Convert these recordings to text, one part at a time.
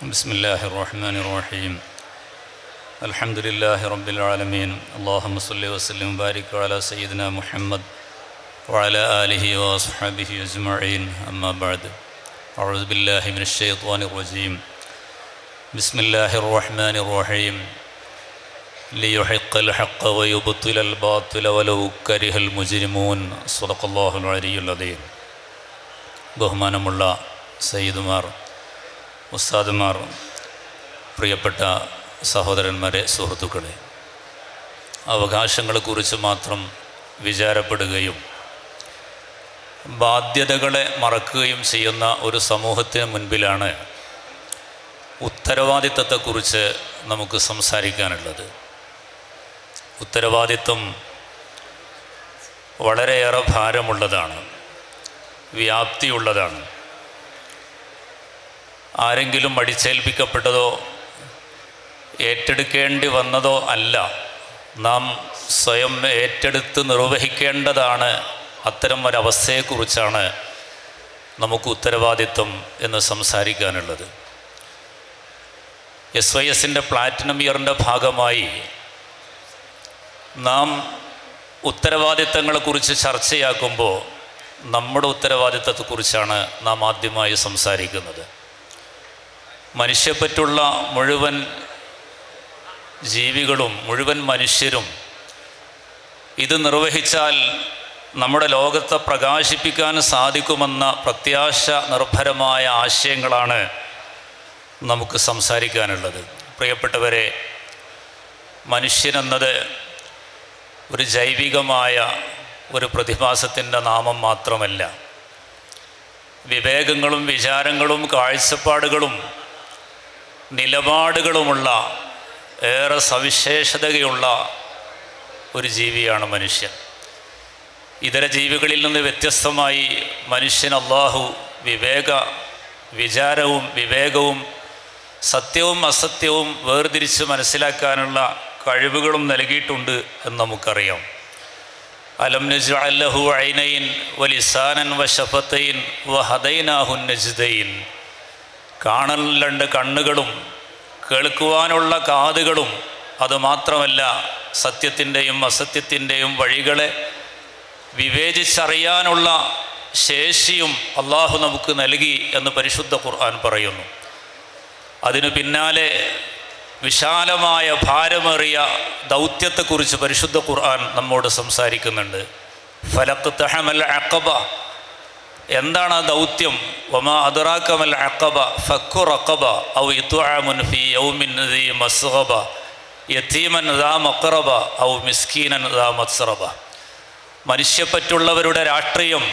بسم الله الرحمن الرحيم الحمد لله رب العالمين اللهم صل وسلم وبارك على سيدنا محمد وعلى آله وأصحابه أجمعين أما بعد أعوذ بالله من الشيطان الرجيم بسم الله الرحمن الرحيم ليحق الحق ويبطل الباطل ولو كره المجرمون صدق الله العلي العظيم ബഹുമാനമുള്ള സയ്യിദുമാർ ഉസ്താദുമാർ പ്രിയപ്പെട്ട സഹോദരന്മാരെ സുഹൃത്തുക്കളെ അവകാശങ്ങളെക്കുറിച്ച് മാത്രം വിചാരപ്പെടുകയും ബാധ്യതകളെ മറക്കുകയും ചെയ്യുന്ന ഒരു സമൂഹത്തിന് മുൻപിലാണ് ഉത്തരവാദിത്തത്തെക്കുറിച്ച് നമുക്ക് സംസാരിക്കാനുള്ളത് ഉത്തരവാദിത്വം വളരെയേറെ ഭാരമുള്ളതാണ് വ്യാപ്തിയുള്ളതാണ് ആരെങ്കിലും അടിച്ചേൽപ്പിക്കപ്പെട്ടതോ ഏറ്റെടുക്കേണ്ടി വന്നതോ അല്ല നാം സ്വയം ഏറ്റെടുത്ത് നിർവഹിക്കേണ്ടതാണ് അത്തരം ഒരവസ്ഥയെക്കുറിച്ചാണ് നമുക്ക് ഉത്തരവാദിത്വം എന്ന് സംസാരിക്കാനുള്ളത് എസ് വൈ എസിൻ്റെ പ്ലാറ്റിനം ഇയറിൻ്റെ ഭാഗമായി നാം ഉത്തരവാദിത്തങ്ങളെക്കുറിച്ച് ചർച്ചയാക്കുമ്പോൾ നമ്മുടെ ഉത്തരവാദിത്തത്തെക്കുറിച്ചാണ് നാം ആദ്യമായി സംസാരിക്കുന്നത് മനുഷ്യപ്പറ്റുള്ള മുഴുവൻ ജീവികളും മുഴുവൻ മനുഷ്യരും ഇത് നിർവഹിച്ചാൽ നമ്മുടെ ലോകത്തെ പ്രകാശിപ്പിക്കാൻ സാധിക്കുമെന്ന പ്രത്യാശ നിർഭരമായ ആശയങ്ങളാണ് നമുക്ക് സംസാരിക്കാനുള്ളത് പ്രിയപ്പെട്ടവരെ മനുഷ്യനെന്നത് ഒരു ജൈവികമായ ഒരു പ്രതിഭാസത്തിൻ്റെ നാമം മാത്രമല്ല വിവേകങ്ങളും വിചാരങ്ങളും കാഴ്ചപ്പാടുകളും നിലപാടുകളുമുള്ള ഏറെ സവിശേഷതയുള്ള ഒരു ജീവിയാണ് മനുഷ്യൻ ഇതര ജീവികളിൽ നിന്ന് വ്യത്യസ്തമായി മനുഷ്യൻ അള്ളാഹു വിവേക വിചാരവും വിവേകവും സത്യവും അസത്യവും വേർതിരിച്ച് മനസ്സിലാക്കാനുള്ള കഴിവുകളും നൽകിയിട്ടുണ്ട് എന്ന് നമുക്കറിയാം അലം നജഅല്ലഹു ഐനൈൻ വലിസാനൻ വശഫത്തൈൻ വഹദൈനാഹു നജ്ദൈൻ കാണൽ രണ്ട് കണ്ണുകളും കേൾക്കുവാനുള്ള കാതുകളും അതുമാത്രമല്ല സത്യത്തിൻ്റെയും അസത്യത്തിൻ്റെയും വഴികളെ വിവേചിച്ചറിയാനുള്ള ശേഷിയും അള്ളാഹു നമുക്ക് നൽകി എന്ന് പരിശുദ്ധ ഖുർആൻ പറയുന്നു അതിനു പിന്നാലെ വിശാലമായ ഭാരമേറിയ ദൗത്യത്തെക്കുറിച്ച് പരിശുദ്ധ ഖുർആൻ നമ്മോട് സംസാരിക്കുന്നുണ്ട് ഫലക്ക് തഹമൽ അക്കബ എന്താണ് ആ ദൗത്യം ഒമാ അതുറാക്കമൽ അക്കബ ഫക്കു റക്കബ ഔ ഇത്വാമുൻ ഫി യൗമിൻ ദീ മസ്റബ യത്തീമൻ ദാ മക്റബ ഔ മിസ്കീനൻ ദാ മത്സറബ മനുഷ്യപ്പറ്റുള്ളവരുടെ രാഷ്ട്രീയം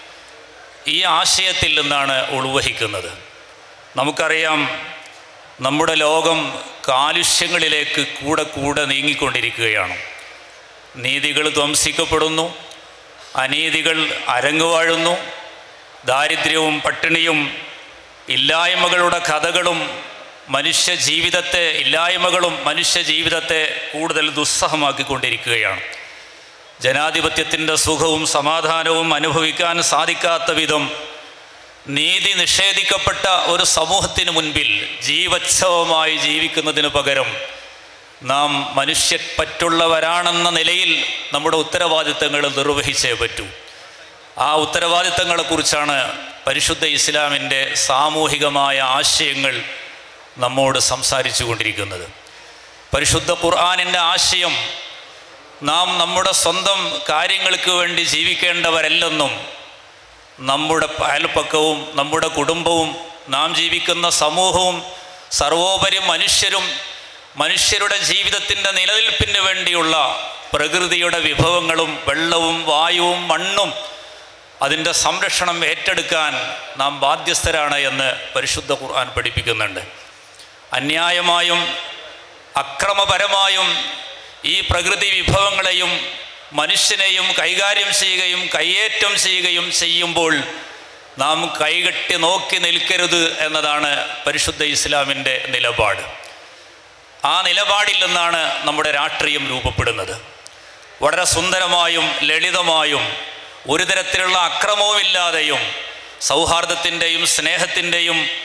ഈ ആശയത്തിൽ നിന്നാണ് ഉൾവഹിക്കുന്നത് നമുക്കറിയാം നമ്മുടെ ലോകം കാലുഷ്യങ്ങളിലേക്ക് കൂടെ കൂടെ നീങ്ങിക്കൊണ്ടിരിക്കുകയാണ് നീതികൾ ധ്വംസിക്കപ്പെടുന്നു അനീതികൾ അരങ്ങുവാഴുന്നു ദാരിദ്ര്യവും പട്ടിണിയും ഇല്ലായ്മകളുടെ കഥകളും മനുഷ്യ ജീവിതത്തെ ഇല്ലായ്മകളും മനുഷ്യ ജീവിതത്തെ കൂടുതൽ ദുസ്സഹമാക്കിക്കൊണ്ടിരിക്കുകയാണ് ജനാധിപത്യത്തിൻ്റെ സുഖവും സമാധാനവും അനുഭവിക്കാൻ സാധിക്കാത്ത വിധം നീതി നിഷേധിക്കപ്പെട്ട ഒരു സമൂഹത്തിന് മുൻപിൽ ജീവച്ഛവമായി ജീവിക്കുന്നതിന് പകരം നാം മനുഷ്യപ്പറ്റുള്ളവരാണെന്ന നിലയിൽ നമ്മുടെ ഉത്തരവാദിത്തങ്ങൾ നിർവഹിച്ചേ പറ്റൂ ആ ഉത്തരവാദിത്തങ്ങളെക്കുറിച്ചാണ് പരിശുദ്ധ ഇസ്ലാമിൻ്റെ സാമൂഹികമായ ആശയങ്ങൾ നമ്മോട് സംസാരിച്ചു കൊണ്ടിരിക്കുന്നത് പരിശുദ്ധ ഖുർആാനിൻ്റെ ആശയം നാം നമ്മുടെ സ്വന്തം കാര്യങ്ങൾക്ക് വേണ്ടി ജീവിക്കേണ്ടവരല്ലെന്നും നമ്മുടെ അയൽപ്പക്കവും നമ്മുടെ കുടുംബവും നാം ജീവിക്കുന്ന സമൂഹവും സർവോപരി മനുഷ്യരും മനുഷ്യരുടെ ജീവിതത്തിൻ്റെ നിലനിൽപ്പിന് വേണ്ടിയുള്ള പ്രകൃതിയുടെ വിഭവങ്ങളും വെള്ളവും വായുവും മണ്ണും അതിൻ്റെ സംരക്ഷണം ഏറ്റെടുക്കാൻ നാം ബാധ്യസ്ഥരാണ് എന്ന് പരിശുദ്ധ ഖുർആൻ പഠിപ്പിക്കുന്നുണ്ട് അന്യായമായും അക്രമപരമായും ഈ പ്രകൃതി വിഭവങ്ങളെയും മനുഷ്യനെയും കൈകാര്യം ചെയ്യുകയും കയ്യേറ്റം ചെയ്യുകയും ചെയ്യുമ്പോൾ നാം കൈകെട്ടി നോക്കി നിൽക്കരുത് എന്നതാണ് പരിശുദ്ധ ഇസ്ലാമിൻ്റെ നിലപാട് ആ നിലപാടിൽ നിന്നാണ് നമ്മുടെ രാഷ്ട്രീയം രൂപപ്പെടുന്നത് വളരെ സുന്ദരമായും ലളിതമായും ഒരു തരത്തിലുള്ള അക്രമവുമില്ലാതെയും സൗഹാർദ്ദത്തിൻ്റെയും സ്നേഹത്തിൻ്റെയും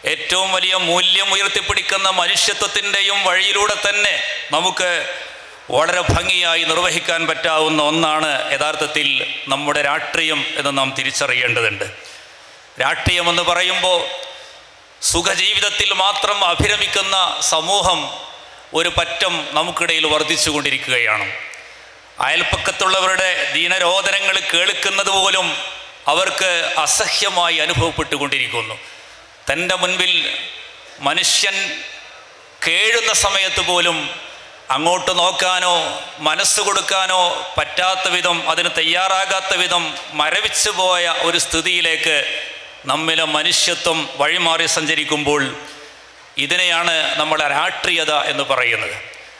ഏറ്റവും വലിയ മൂല്യം ഉയർത്തിപ്പിടിക്കുന്ന മനുഷ്യത്വത്തിൻ്റെയും വഴിയിലൂടെ തന്നെ നമുക്ക് വളരെ ഭംഗിയായി നിർവഹിക്കാൻ പറ്റാവുന്ന ഒന്നാണ് യഥാർത്ഥത്തിൽ നമ്മുടെ രാഷ്ട്രീയം എന്ന് നാം തിരിച്ചറിയേണ്ടതുണ്ട് രാഷ്ട്രീയമെന്ന് പറയുമ്പോൾ സുഖജീവിതത്തിൽ മാത്രം അഭിരമിക്കുന്ന സമൂഹം ഒരു പറ്റം നമുക്കിടയിൽ വർദ്ധിച്ചുകൊണ്ടിരിക്കുകയാണ് അയൽപ്പക്കത്തുള്ളവരുടെ ദീനരോധനങ്ങൾ കേൾക്കുന്നത് പോലും അവർക്ക് അസഹ്യമായി അനുഭവപ്പെട്ടുകൊണ്ടിരിക്കുന്നു തൻ്റെ മുൻപിൽ മനുഷ്യൻ കേഴുന്ന സമയത്ത് പോലും അങ്ങോട്ട് നോക്കാനോ മനസ്സ് കൊടുക്കാനോ പറ്റാത്ത വിധം അതിന് തയ്യാറാകാത്ത വിധം മരവിച്ചു പോയ ഒരു സ്ഥിതിയിലേക്ക് നമ്മിലെ മനുഷ്യത്വം വഴിമാറി സഞ്ചരിക്കുമ്പോൾ ഇതിനെയാണ് നമ്മൾ രാഷ്ട്രീയത എന്ന് പറയുന്നത്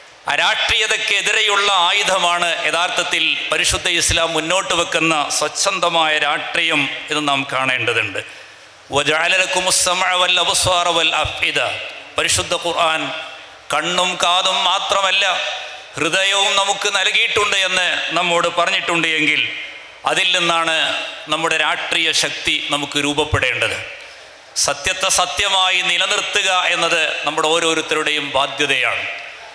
അരാഷ്ട്രീയതയ്ക്കെതിരെയുള്ള ആയുധമാണ് യഥാർത്ഥത്തിൽ പരിശുദ്ധ ഇസ്ലാം മുന്നോട്ട് വെക്കുന്ന സ്വച്ഛന്തമായ രാഷ്ട്രീയം എന്ന് നാം കാണേണ്ടതുണ്ട് വജാലക്കുമുസ്സമവൽ അബുസ്വാറവൽ അഫിദ പരിശുദ്ധ ഖുർആൻ കണ്ണും കാതും മാത്രമല്ല ഹൃദയവും നമുക്ക് നൽകിയിട്ടുണ്ട് എന്ന് നമ്മോട് പറഞ്ഞിട്ടുണ്ട് എങ്കിൽ അതിൽ നിന്നാണ് നമ്മുടെ രാഷ്ട്രീയ ശക്തി നമുക്ക് രൂപപ്പെടേണ്ടത് സത്യത്തെ സത്യമായി നിലനിർത്തുക എന്നത് നമ്മുടെ ഓരോരുത്തരുടെയും ബാധ്യതയാണ്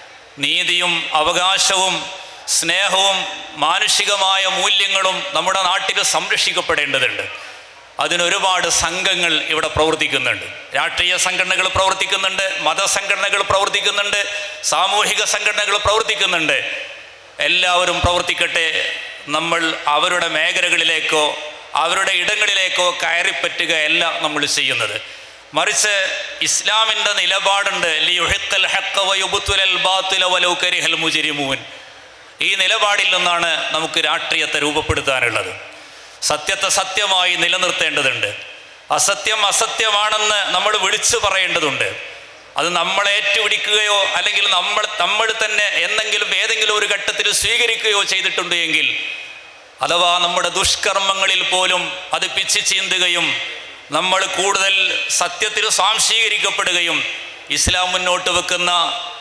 നീതിയും അവകാശവും സ്നേഹവും മാനുഷികമായ മൂല്യങ്ങളും നമ്മുടെ നാട്ടിൽ സംരക്ഷിക്കപ്പെടേണ്ടതുണ്ട് അതിനൊരുപാട് സംഘങ്ങൾ ഇവിടെ പ്രവർത്തിക്കുന്നുണ്ട് രാഷ്ട്രീയ സംഘടനകൾ പ്രവർത്തിക്കുന്നുണ്ട് മതസംഘടനകൾ പ്രവർത്തിക്കുന്നുണ്ട് സാമൂഹിക സംഘടനകൾ പ്രവർത്തിക്കുന്നുണ്ട് എല്ലാവരും പ്രവർത്തിക്കട്ടെ നമ്മൾ അവരുടെ മേഖലകളിലേക്കോ അവരുടെ ഇടങ്ങളിലേക്കോ കയറിപ്പറ്റുകയല്ല നമ്മൾ ചെയ്യുന്നത് മറിച്ച് ഇസ്ലാമിൻ്റെ നിലപാടുണ്ട് ലിയുഹിക്കൽ ഹഖ വയുബ്തുലൽ ബാത്തില വലൗ കരിഹൽ മുജ്രിമൂൻ ഈ നിലപാടിൽ നിന്നാണ് നമുക്ക് രാഷ്ട്രീയത്തെ രൂപപ്പെടുത്താനുള്ളത് സത്യത്തെ സത്യമായി നിലനിർത്തേണ്ടതുണ്ട് അസത്യം അസത്യമാണെന്ന് നമ്മൾ വിളിച്ചു പറയേണ്ടതുണ്ട് അത് നമ്മൾ ഏറ്റുപിടിക്കുകയോ അല്ലെങ്കിൽ നമ്മൾ നമ്മൾ തന്നെ എന്തെങ്കിലും ഏതെങ്കിലും ഒരു ഘട്ടത്തിൽ സ്വീകരിക്കുകയോ ചെയ്തിട്ടുണ്ട് എങ്കിൽ അഥവാ നമ്മുടെ ദുഷ്കർമ്മങ്ങളിൽ പോലും അത് പിച്ചു ചീന്തുകയും നമ്മൾ കൂടുതൽ സത്യത്തിൽ സ്വാംശീകരിക്കപ്പെടുകയും ഇസ്ലാം മുന്നോട്ട് വെക്കുന്ന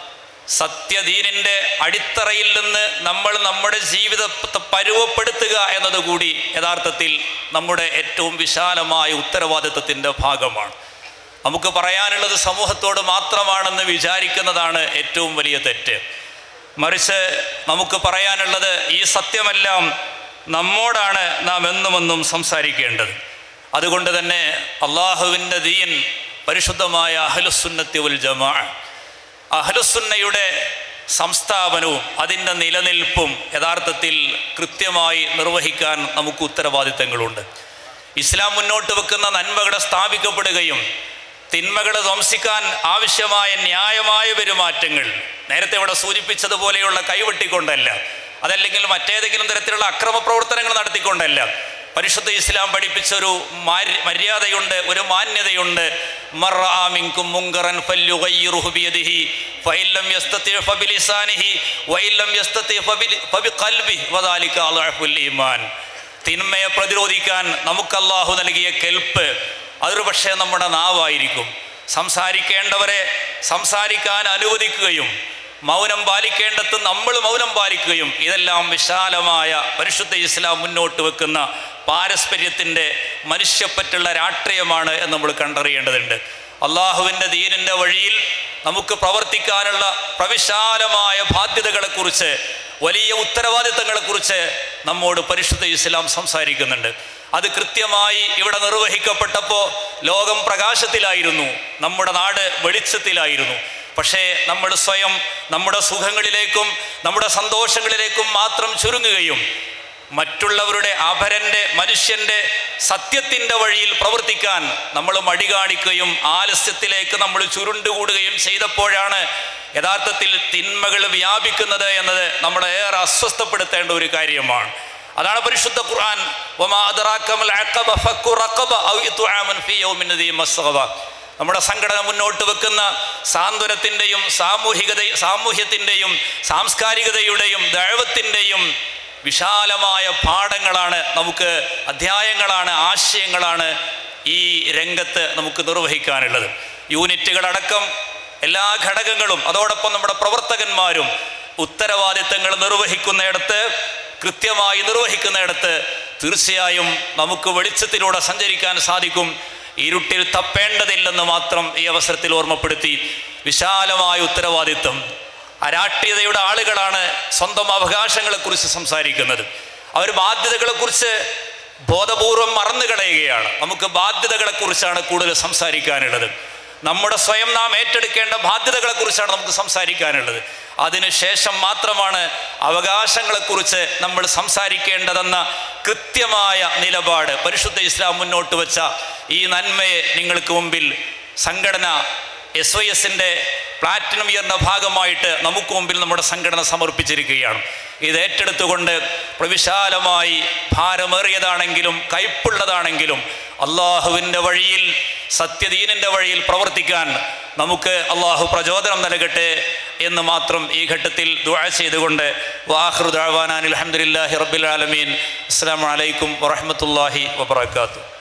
സത്യദീനിൻ്റെ അടിത്തറയിൽ നിന്ന് നമ്മൾ നമ്മുടെ ജീവിതത്തെ പരുവപ്പെടുത്തുക എന്നതുകൂടി യഥാർത്ഥത്തിൽ നമ്മുടെ ഏറ്റവും വിശാലമായ ഉത്തരവാദിത്വത്തിൻ്റെ ഭാഗമാണ് നമുക്ക് പറയാനുള്ളത് സമൂഹത്തോട് മാത്രമാണെന്ന് വിചാരിക്കുന്നതാണ് ഏറ്റവും വലിയ തെറ്റ് മറിച്ച് നമുക്ക് പറയാനുള്ളത് ഈ സത്യമെല്ലാം നമ്മോടാണ് നാം എന്നുമെന്നും സംസാരിക്കേണ്ടത് അതുകൊണ്ട് തന്നെ അള്ളാഹുവിൻ്റെ ദീൻ പരിശുദ്ധമായ അഹ്ലുസുന്നത്തി ഉൽ ജമാ അഹ്ലുസുന്നയുടെ സംസ്ഥാപനവും അതിൻ്റെ നിലനിൽപ്പും യഥാർത്ഥത്തിൽ കൃത്യമായി നിർവഹിക്കാൻ നമുക്ക് ഉത്തരവാദിത്തങ്ങളുണ്ട് ഇസ്ലാം മുന്നോട്ട് വെക്കുന്ന നന്മകളെ സ്ഥാപിക്കപ്പെടുകയും തിന്മകളെ ധ്വംസിക്കാൻ ആവശ്യമായ ന്യായമായ പെരുമാറ്റങ്ങൾ നേരത്തെ ഇവിടെ സൂചിപ്പിച്ചതുപോലെയുള്ള കൈവെട്ടിക്കൊണ്ടല്ല അതല്ലെങ്കിൽ മറ്റേതെങ്കിലും തരത്തിലുള്ള അക്രമ പ്രവർത്തനങ്ങൾ നടത്തിക്കൊണ്ടല്ല പരിശുദ്ധ ഇസ്ലാം പഠിപ്പിച്ച ഒരു മാര്യ- മര്യാദയുണ്ട് ഒരു മാന്യതയുണ്ട് മർആ മിൻകും മുങ്കറൻ ഫല്യുഗയ്യിറുഹു ബിയദിഹി ഫഇല്ലം യസ്തതി ഫബിലിസാനിഹി വഇല്ലം യസ്തതി ഫബിലി- ഫബിഖൽബിഹി വദാലിക അദ്അഫുൽ ഈമാൻ തിന്മയെ പ്രതിരോധിക്കാൻ നമുക്ക് അല്ലാഹു നൽകിയ കെൽപ്പ് അതൊരു പക്ഷേ നമ്മുടെ നാവായിരിക്കും സംസാരിക്കേണ്ടവരെ സംസാരിക്കാൻ അനുവദിക്കുകയും മൗനം പാലിക്കേണ്ടത് നമ്മൾ മൗനം പാലിക്കുകയും ഇതെല്ലാം വിശാലമായ പരിശുദ്ധ ഇസ്ലാം മുന്നോട്ട് വെക്കുന്ന പാരസ്പര്യത്തിൻ്റെ മനുഷ്യപ്പറ്റുള്ള രാഷ്ട്രീയമാണ് എന്ന് നമ്മൾ കണ്ടറിയേണ്ടതുണ്ട് അള്ളാഹുവിൻ്റെ ദീനിൻ്റെ വഴിയിൽ നമുക്ക് പ്രവർത്തിക്കാനുള്ള പ്രവിശാലമായ ബാധ്യതകളെക്കുറിച്ച് വലിയ ഉത്തരവാദിത്തങ്ങളെക്കുറിച്ച് നമ്മോട് പരിശുദ്ധ ഇസ്ലാം സംസാരിക്കുന്നുണ്ട് അത് കൃത്യമായി ഇവിടെ നിർവഹിക്കപ്പെട്ടപ്പോൾ ലോകം പ്രകാശത്തിലായിരുന്നു നമ്മുടെ നാട് വെളിച്ചത്തിലായിരുന്നു പക്ഷേ നമ്മൾ സ്വയം നമ്മുടെ സുഖങ്ങളിലേക്കും നമ്മുടെ സന്തോഷങ്ങളിലേക്കും മാത്രം ചുരുങ്ങുകയും മറ്റുള്ളവരുടെ അപരൻ്റെ മനുഷ്യൻ്റെ സത്യത്തിൻ്റെ വഴിയിൽ പ്രവർത്തിക്കാൻ നമ്മൾ മടി കാണിക്കുകയും ആലസ്യത്തിലേക്ക് നമ്മൾ ചുരുണ്ടുകൂടുകയും ചെയ്തപ്പോഴാണ് യഥാർത്ഥത്തിൽ തിന്മകൾ വ്യാപിക്കുന്നത് എന്നത് നമ്മളെ ഏറെ അസ്വസ്ഥപ്പെടുത്തേണ്ട ഒരു കാര്യമാണ് അതാണ് പരിശുദ്ധ ഖുർആൻ വമാ അദ്റാക്കമൽ അഖബ ഫക്കു റഖബ ഔ ഇത്ആമുൻ ഫീ യൗമിൻ ദീ മസ്ഗബ നമ്മുടെ സംഘടന മുന്നോട്ട് വെക്കുന്ന സാന്ത്വനത്തിൻ്റെയും സാമൂഹികത സാമൂഹ്യത്തിൻ്റെയും സാംസ്കാരികതയുടെയും ദൈവത്തിൻ്റെയും വിശാലമായ പാഠങ്ങളാണ് നമുക്ക് അധ്യായങ്ങളാണ് ആശയങ്ങളാണ് ഈ രംഗത്ത് നമുക്ക് നിർവഹിക്കാനുള്ളത് യൂണിറ്റുകളടക്കം എല്ലാ ഘടകങ്ങളും അതോടൊപ്പം നമ്മുടെ പ്രവർത്തകന്മാരും ഉത്തരവാദിത്തങ്ങൾ നിർവഹിക്കുന്നിടത്ത് കൃത്യമായി നിർവഹിക്കുന്നിടത്ത് തീർച്ചയായും നമുക്ക് വെളിച്ചത്തിലൂടെ സഞ്ചരിക്കാൻ സാധിക്കും ഇരുട്ടിൽ തപ്പേണ്ടതില്ലെന്ന് മാത്രം ഈ അവസരത്തിൽ ഓർമ്മപ്പെടുത്തി വിശാലമായ ഉത്തരവാദിത്വം അരാഷ്ട്രീയതയുടെ ആളുകളാണ് സ്വന്തം അവകാശങ്ങളെക്കുറിച്ച് സംസാരിക്കുന്നത് അവർ ബാധ്യതകളെക്കുറിച്ച് ബോധപൂർവം മറന്നു കളയുകയാണ് നമുക്ക് ബാധ്യതകളെക്കുറിച്ചാണ് കൂടുതൽ സംസാരിക്കാനുള്ളത് നമ്മുടെ സ്വയം നാം ഏറ്റെടുക്കേണ്ട ബാധ്യതകളെക്കുറിച്ചാണ് നമുക്ക് സംസാരിക്കാനുള്ളത് അതിനുശേഷം മാത്രമാണ് അവകാശങ്ങളെക്കുറിച്ച് നമ്മൾ സംസാരിക്കേണ്ടതെന്ന കൃത്യമായ നിലപാട് പരിശുദ്ധ ഇസ്ലാം മുന്നോട്ട് വെച്ച ഈ നന്മയെ നിങ്ങൾക്ക് മുമ്പിൽ സംഘടന എസ് വൈ എസിൻ്റെ പ്ലാറ്റിനം ഇയറിൻ്റെ ഭാഗമായിട്ട് നമുക്ക് മുമ്പിൽ നമ്മുടെ സംഘടന സമർപ്പിച്ചിരിക്കുകയാണ് ഇത് ഏറ്റെടുത്തുകൊണ്ട് പ്രവിശാലമായി ഭാരമേറിയതാണെങ്കിലും കയ്പുള്ളതാണെങ്കിലും അള്ളാഹുവിൻ്റെ വഴിയിൽ സത്യദീനിൻ്റെ വഴിയിൽ പ്രവർത്തിക്കാൻ നമുക്ക് അള്ളാഹു പ്രചോദനം നൽകട്ടെ എന്ന് മാത്രം ഈ ഘട്ടത്തിൽ ദുആ ചെയ്തുകൊണ്ട് വാഹൃദാൻ അലഹമുല്ലാഹി റബ്ബിൽ ആലമീൻ അസ്സാം വലൈക്കും വറഹമത്തല്ലാഹി വബർക്കാത്തു